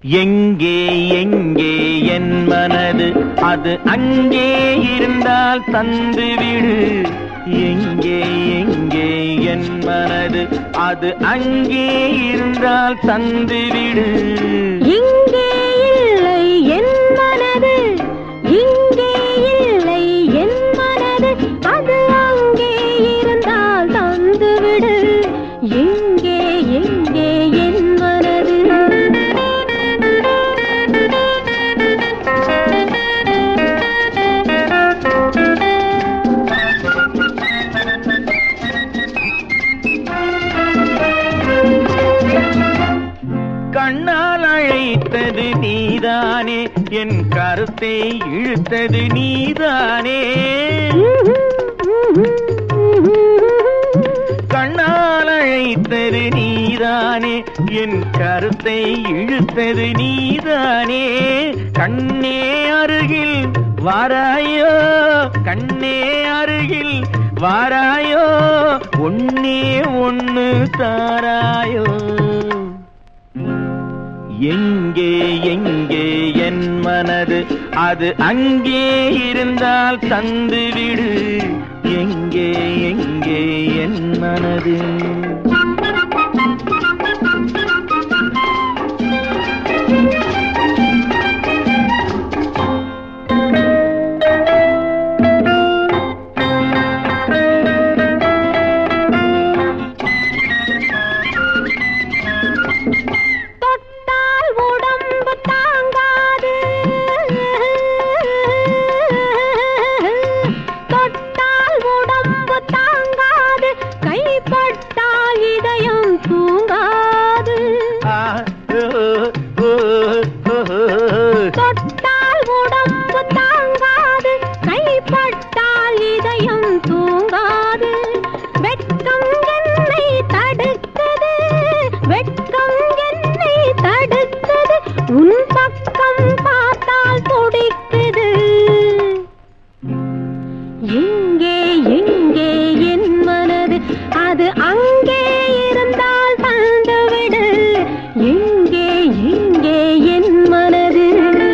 எங்கே எங்கே என் மனது அது அங்கே இருந்தால் தந்துவிடு எங்கே எங்கே என் மனது அது அங்கே இருந்தால் தந்துவிடு இங்கே இல்லை என் மனது இங்கே இல்லை என் மனது அது அங்கே இருந்தால் தந்துவிடு எங்கே எங்கே என் மனது கண்ணால் அழைத்தது நீதானே என் கருத்தை இழுத்தது நீதானே கண்ணால் அழைத்தது நீதானே என் கருத்தை இழுத்தது நீதானே கண்ணே அருகில் வாராயோ கண்ணே அருகில் வாராயோ ஒன்னே ஒன்னு தாராயோ எங்கே எங்கே என் மனது அது அங்கே இருந்தால் தந்துவிடு எங்கே எங்கே என் மனது தொட்டால் உடம்பு தாங்காது தொட்டால் உடம்பு தாங்காது கைப்பட்டால் இதயம் தூங்காது ஆ, ஓ, ஓ, ஓ, ஓ. தொட்டால் உடம்பு தாங்காது கைப்பட்டால் இதயம் தூங்காது வெட்கம் என்னை தடுக்குது வெட்கம் என்னை தடுக்குது உன் பக்கம் பார்த்தால் துடிக்குது எங்கே எங்கே என் மனது அது அங்கே இருந்தால் தந்துவிடு எங்கே எங்கே என் மனது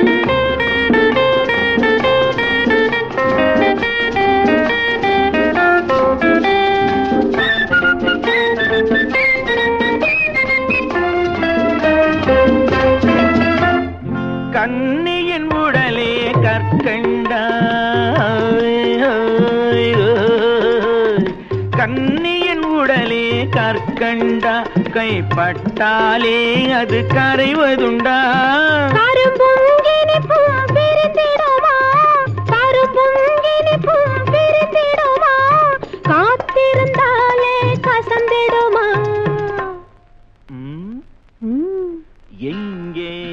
கண்ணியின் உடலே கற்கண்டா கண்ணியின் உடலே கற்கண்டா கைப்பட்டாலே அது கரைவதுண்டா கரும்பும் இனிப்பும் பிரிந்திடுமா கரும்பும் இனிப்பும் பிரிந்திடுமா காத்திருந்தாலே கசந்திடுமா ம், ம். எங்கே